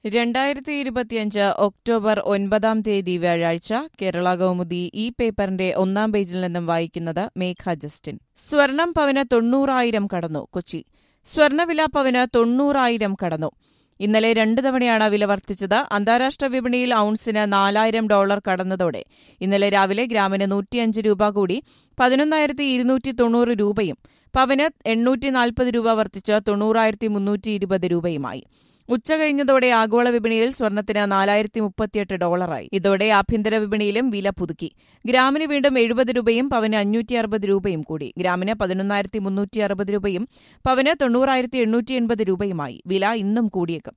രണ്ടായിരത്തി ഇരുപത്തിയഞ്ച് ഒക്ടോബർ ഒൻപതാം തീയതി വ്യാഴാഴ്ച കേരള കൗമുദി ഈ പേപ്പറിന്റെ ഒന്നാം പേജിൽ നിന്നും വായിക്കുന്നത് മേഘ ജസ്റ്റിൻ സ്വർണം പവന് തൊണ്ണൂറായിരം കടന്നു കൊച്ചി സ്വർണവില പവന് തൊണ്ണൂറായിരം കടന്നു ഇന്നലെ രണ്ട് തവണയാണ് വില വർദ്ധിച്ചത് അന്താരാഷ്ട്ര വിപണിയിൽ ഔൺസിന് നാലായിരം ഡോളർ കടന്നതോടെ ഇന്നലെ രാവിലെ ഗ്രാമിന് നൂറ്റിയഞ്ച് രൂപ കൂടി പതിനൊന്നായിരത്തി ഇരുന്നൂറ്റി തൊണ്ണൂറ് രൂപയും പവന് എണ്ണൂറ്റി നാൽപ്പത് രൂപ വർദ്ധിച്ച് തൊണ്ണൂറായിരത്തി മുന്നൂറ്റി ഇരുപത് രൂപയുമായി ഉച്ച കഴിഞ്ഞതോടെ ആഗോള വിപണിയിൽ സ്വർണത്തിന് നാലായിരത്തി മുപ്പത്തിയെട്ട് ഡോളറായി ഇതോടെ ആഭ്യന്തര വിപണിയിലും വില പുതുക്കി ഗ്രാമിന് വീണ്ടും എഴുപത് രൂപയും പവന് അഞ്ഞൂറ്റി അറുപത് രൂപയും കൂടി ഗ്രാമിന് പതിനൊന്നായിരത്തി മുന്നൂറ്റി അറുപത് രൂപയും പവന് തൊണ്ണൂറായിരത്തി എണ്ണൂറ്റി എൺപത് രൂപയുമായി വില ഇന്നും കൂടിയേക്കും